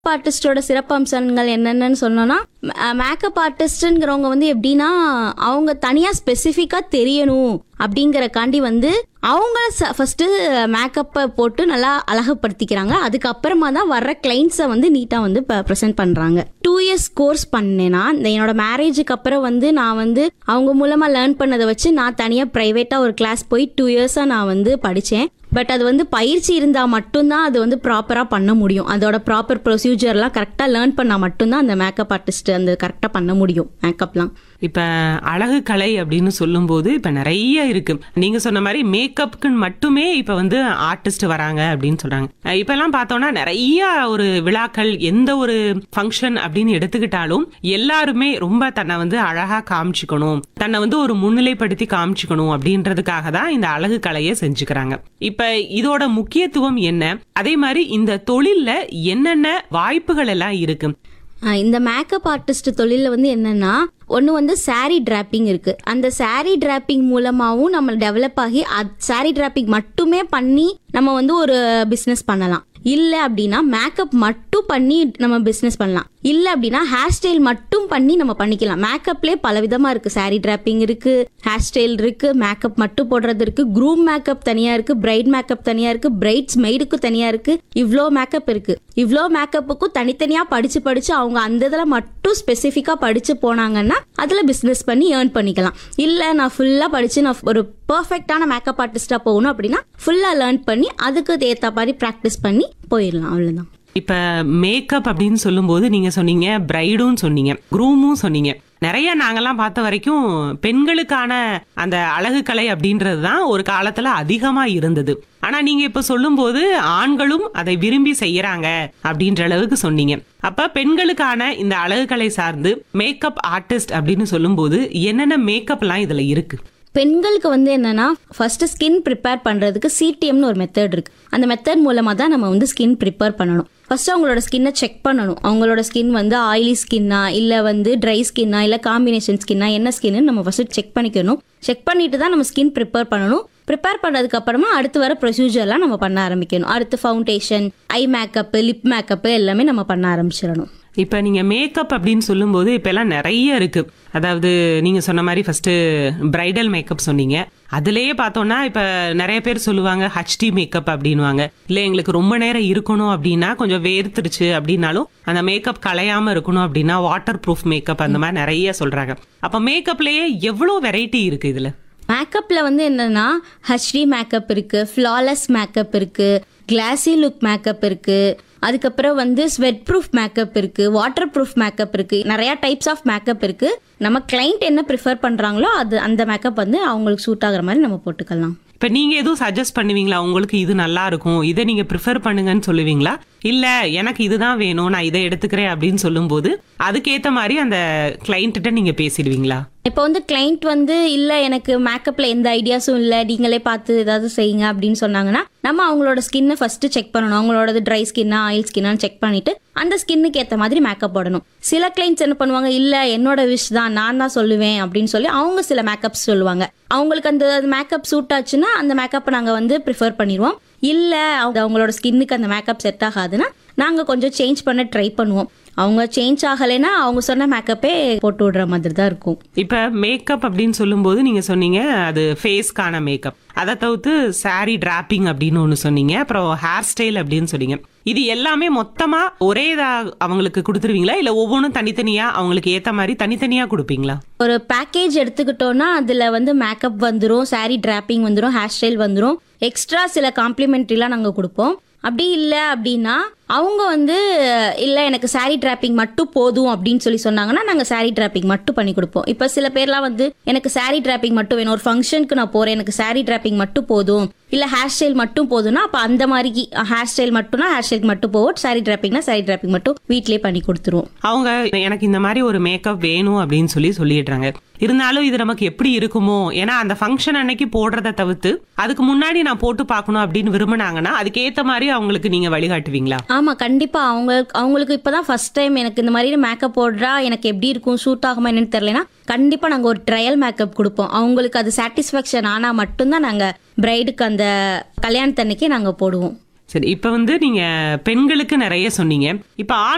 ஆர்டிஸ்டோட சிறப்பம்சங்கள் என்னென்னு சொன்னோம்னா மேக்கப் ஆர்டிஸ்ட்ங்கிறவங்க வந்து எப்படின்னா அவங்க தனியாக ஸ்பெசிஃபிக்காக தெரியணும் அப்படிங்கறக்காண்டி வந்து அவங்க ஃபர்ஸ்ட் மேக்கப்பை போட்டு நல்லா அழகுபடுத்திக்கிறாங்க அதுக்கப்புறமா தான் வர்ற கிளைண்ட்ஸை வந்து நீட்டாக வந்து ப்ரெசென்ட் பண்ணுறாங்க டூ இயர்ஸ் கோர்ஸ் பண்ணேன்னா இந்த என்னோட மேரேஜுக்கு அப்புறம் வந்து நான் வந்து அவங்க மூலமாக லேர்ன் பண்ணதை வச்சு நான் தனியாக ப்ரைவேட்டாக ஒரு கிளாஸ் போய் டூ இயர்ஸாக நான் வந்து படித்தேன் பட் அது வந்து பயிற்சி இருந்தால் மட்டும்தான் அது வந்து ப்ராப்பராக பண்ண முடியும் அதோட ப்ராப்பர் ப்ரொசீஜர்லாம் கரெக்டாக லேர்ன் பண்ணால் மட்டும்தான் அந்த மேக்கப் ஆர்டிஸ்ட் அந்த கரெக்டாக பண்ண முடியும் மேக்கப்லாம் இப்ப அழகு கலை அப்படின்னு சொல்லும்போது இப்ப நிறைய இருக்கு நீங்க சொன்ன மாதிரி மேக்கப்புக்கு மட்டுமே இப்ப வந்து ஆர்டிஸ்ட் வராங்க அப்படின்னு சொல்றாங்க அஹ் இப்ப எல்லாம் பார்த்தோம்னா நிறைய ஒரு விழாக்கள் எந்த ஒரு ஃபங்க்ஷன் அப்படின்னு எடுத்துக்கிட்டாலும் எல்லாருமே ரொம்ப தன்னை வந்து அழகா காமிச்சுக்கணும் தன்னை வந்து ஒரு முன்னிலைப்படுத்தி காமிச்சுக்கணும் அப்படின்றதுக்காக தான் இந்த அழகு கலையை செஞ்சுக்கிறாங்க இப்ப இதோட முக்கியத்துவம் என்ன அதே மாதிரி இந்த தொழில்ல என்னென்ன வாய்ப்புகள் எல்லாம் இருக்கு ஆஹ் இந்த மேக்கப் ஆர்டிஸ்ட் தொழிலில் வந்து என்னன்னா ஒன்று வந்து saree டிராப்பிங் இருக்கு அந்த saree டிராப்பிங் மூலமாகவும் நம்ம டெவலப் ஆகி அது saree டிராப்பிங் மட்டுமே பண்ணி நம்ம வந்து ஒரு பிஸ்னஸ் பண்ணலாம் இல்லை அப்படின்னா மேக்கப் மட்டும் பண்ணி நம்ம பிஸ்னஸ் பண்ணலாம் இல்லை அப்படின்னா ஹேர் ஸ்டைல் மட்டும் பண்ணி நம்ம பண்ணிக்கலாம் மேக்கப்லேயே பல விதமாக இருக்குது saree டிராப்பிங் இருக்கு ஹேர் ஸ்டைல் இருக்கு மேக்கப் மட்டும் போடுறது இருக்கு க்ரூம் மேக்கப் தனியாக இருக்கு பிரைட் மேக்கப் தனியாக இருக்கு பிரைட்ஸ் மெய்டுக்கு தனியாக இருக்கு இவ்வளோ மேக்கப் இருக்கு இவ்வளோ மேக்கப்புக்கும் தனித்தனியாக படிச்சு படிச்சு அவங்க அந்த இதில் மட்டும் ஸ்பெசிஃபிக்காக படிச்சு போனாங்கன்னா அதில் பிஸ்னஸ் பண்ணி ஏர்ன் பண்ணிக்கலாம் இல்லை நான் ஃபுல்லாக படிச்சு நான் ஒரு பர்ஃபெக்டான மேக்கப் ஆர்டிஸ்டாக போகணும் அப்படின்னா ஃபுல்லாக லேர்ன் பண்ணி அதுக்கு ஏற்ற மாதிரி ப்ராக்டிஸ் பண்ணி போயிடலாம் அவ்வளோதான் இப்ப மேக்கப் அப்படின்னு சொல்லும்போது நீங்க சொன்னீங்க பிரைடும் சொன்னீங்க க்ரூமும் சொன்னீங்க நிறைய நாங்கெல்லாம் பார்த்த வரைக்கும் பெண்களுக்கான அந்த அழகு கலை அப்படின்றது தான் ஒரு காலத்துல அதிகமா இருந்தது ஆனா நீங்க இப்ப சொல்லும்போது ஆண்களும் அதை விரும்பி செய்யறாங்க அப்படின்ற அளவுக்கு சொன்னீங்க அப்ப பெண்களுக்கான இந்த அழகு கலை சார்ந்து மேக்கப் ஆர்டிஸ்ட் அப்படின்னு சொல்லும்போது என்னென்ன மேக்கப்லாம் இதுல இருக்கு பெண்களுக்கு வந்து என்னன்னா ஃபர்ஸ்ட் ஸ்கின் ப்ரிப்பேர் பண்றதுக்கு சிடிஎம்னு ஒரு மெத்தட் இருக்கு அந்த மெத்தட் மூலமா தான் நம்ம வந்து ஸ்கின் ப்ரிப்பேர் பண்ணணும் ஃபர்ஸ்ட் அவங்களோட ஸ்கின்னை செக் பண்ணணும் அவங்களோட ஸ்கின் வந்து ஆயிலி ஸ்கின்னா இல்ல வந்து ட்ரை ஸ்கின்னா இல்ல காம்பினேஷன் ஸ்கின்னா என்ன ஸ்கின்னு நம்ம ஃபர்ஸ்ட் செக் பண்ணிக்கணும் செக் பண்ணிட்டு தான் நம்ம ஸ்கின் ப்ரிப்பேர் பண்ணணும் ப்ரிப்பேர் பண்ணதுக்கு அப்புறமா அடுத்து வர ப்ரொசீஜர்லாம் நம்ம பண்ண ஆரம்பிக்கணும் அடுத்து foundation eye makeup lip makeup எல்லாமே நம்ம பண்ண ஆரம்பிச்சிடணும் இப்ப நீங்க மேக்கப் அப்படின்னு சொல்லும்போது இப்ப எல்லாம் நிறைய இருக்கு அதாவது நீங்க சொன்ன மாதிரி ஃபர்ஸ்ட் பிரைடல் மேக்கப் சொன்னீங்க அதுலயே பார்த்தோம்னா இப்ப நிறைய பேர் சொல்லுவாங்க ஹச்டி மேக்கப் அப்படின்வாங்க இல்ல எங்களுக்கு ரொம்ப நேரம் இருக்கணும் அப்படின்னா கொஞ்சம் வேர்த்துருச்சு அப்படின்னாலும் அந்த மேக்கப் கலையாம இருக்கணும் அப்படின்னா வாட்டர் ப்ரூஃப் மேக்கப் அந்த மாதிரி நிறைய சொல்றாங்க அப்ப மேக்கப்லயே எவ்வளவு வெரைட்டி இருக்கு இதுல மேக்கப்ல வந்து என்னன்னா ஹச்டி மேக்கப் இருக்கு ஃப்ளாலெஸ் மேக்கப் இருக்கு கிளாசி லுக் மேக்கப் இருக்கு அதுக்கப்புறம் வந்து ஸ்வெட் ப்ரூஃப் மேக்கப் இருக்கு வாட்டர் ப்ரூஃப் மேக்கப் இருக்கு நிறைய டைப்ஸ் ஆஃப் மேக்கப் இருக்கு நம்ம கிளைண்ட் என்ன ப்ரிஃபர் பண்றாங்களோ அது அந்த மேக்கப் வந்து அவங்களுக்கு சூட் ஆகுற மாதிரி நம்ம போட்டுக்கலாம் இப்ப நீங்க எதுவும் சஜஸ்ட் பண்ணுவீங்களா உங்களுக்கு இது நல்லா இருக்கும் இதை நீங்க ப்ரிஃபர் பண்ணுங்கன்னு சொல்லுவீங்களா இல்ல எனக்கு இதுதான் வேணும் நான் இதை எடுத்துக்கிறேன் அப்படின்னு சொல்லும்போது அதுக்கேத்த மாதிரி அந்த கிளைண்ட்ட நீங்க பேசிடுவீங்களா இப்போ வந்து கிளைண்ட் வந்து இல்ல எனக்கு மேக்கப்ல எந்த ஐடியாஸும் இல்ல நீங்களே பார்த்து ஏதாவது செய்யுங்க அப்படின்னு சொன்னாங்கன்னா நம்ம அவங்களோட ஸ்கின்னை ஃபர்ஸ்ட் செக் பண்ணணும் அவங்களோட ட்ரை ஸ்கின்னா ஆயில் ஸ்கின்னான்னு செக் பண்ணிட்டு அந்த ஸ்கின்னுக்கு ஏத்த மாதிரி மேக்கப் போடணும் சில கிளைண்ட்ஸ் என்ன பண்ணுவாங்க இல்ல என்னோட விஷ் தான் நான் தான் சொல்லுவேன் அப்படின்னு சொல்லி அவங்க சில மேக்கப்ஸ் சொல்லுவாங்க அவங்களுக்கு அந்த மேக்கப் சூட் ஆச்சுன்னா அந்த மேக்கப் நாங்க வந்து ப்ரிஃபர் பண்ணிடுவோம் இல்ல அவங்க அவங்களோட ஸ்கின்னுக்கு அந்த மேக்கப் செட் ஆகாதுன்னா நாங்க கொஞ்சம் சேஞ்ச் பண்ண ட்ரை பண்ணுவோம் அவங்க சேஞ்ச் ஆகலைன்னா அவங்க சொன்ன மேக்கப்பே போட்டு விடுற மாதிரி தான் இருக்கும் இப்ப மேக்கப் அப்படின்னு சொல்லும்போது நீங்க சொன்னீங்க அது ஃபேஸ்க்கான மேக்கப் அதை தவிர்த்து saree டிராப்பிங் அப்படின்னு ஒன்று சொன்னீங்க அப்புறம் ஹேர் ஸ்டைல் அப்படின்னு சொன்னீங்க இது எல்லாமே மொத்தமா ஒரே இதா அவங்களுக்கு கொடுத்துருவீங்களா இல்ல ஒவ்வொன்றும் தனித்தனியா அவங்களுக்கு ஏத்த மாதிரி தனித்தனியா கொடுப்பீங்களா ஒரு பேக்கேஜ் எடுத்துக்கிட்டோம்னா அதுல வந்து மேக்கப் வந்துரும் saree டிராப்பிங் வந்துரும் ஹேர் ஸ்டைல் வந்துரும் எக்ஸ்ட்ரா சில காம்ப்ளிமெண்ட்ரிலாம் நாங்க கொடுப்போம் அப்படி இல்லை அப்படின்னா அவங்க வந்து இல்ல எனக்கு saree டிராப்பிங் மட்டும் போதும் அப்படின்னு சொல்லி சொன்னாங்கன்னா நாங்க saree டிராப்பிங் மட்டும் பண்ணி கொடுப்போம் இப்போ சில பேர்லாம் வந்து எனக்கு saree டிராப்பிங் மட்டும் வேணும் ஒரு ஃபங்க்ஷனுக்கு நான் போறேன் எனக்கு saree டிராப்பிங் மட்டும் போதும் இல்ல ஹேர் ஸ்டைல் மட்டும் போதும்னா அப்ப அந்த மாதிரி ஹேர் ஸ்டைல் மட்டும்னா ஹேர் ஸ்டைல் மட்டும் போவோம் saree டிராப்பிங்னா saree டிராப்பிங் மட்டும் வீட்லயே பண்ணி கொடுத்துருவோம் அவங்க எனக்கு இந்த மாதிரி ஒரு மேக்கப் வேணும் அப்படின்னு சொல்லி சொல்லிடுறாங்க இருந்தாலும் இது நமக்கு எப்படி இருக்குமோ ஏன்னா அந்த ஃபங்க்ஷன் அன்னைக்கு போடுறத தவிர்த்து அதுக்கு முன்னாடி நான் போட்டு பார்க்கணும் அப்படின்னு விரும்பினாங்கன்னா அதுக்கு ஏத்த மாதிரி அவங்களுக்கு நீங்க வழிகாட்டுவீங்களா ஆமா கண்டிப்பா அவங்க அவங்களுக்கு இப்பதான் ஃபர்ஸ்ட் டைம் எனக்கு இந்த மாதிரி மேக்கப் போடுறா எனக்கு எப்படி இருக்கும் ஷூட் ஆகுமா என்னன்னு தெரியலனா கண்டிப்பா நாங்க ஒரு ட்ரையல் மேக்கப் கொடுப்போம் அவங்களுக்கு அது சாட்டிஸ்ஃபேக்ஷன் ஆனா மட்டும்தான் நாங்க பிரைடுக்கு அந்த கல்யாணத்தன்னைக்கு நாங்க போடுவோம் சரி இப்ப வந்து நீங்க பெண்களுக்கு நிறைய சொன்னீங்க இப்ப ஆண்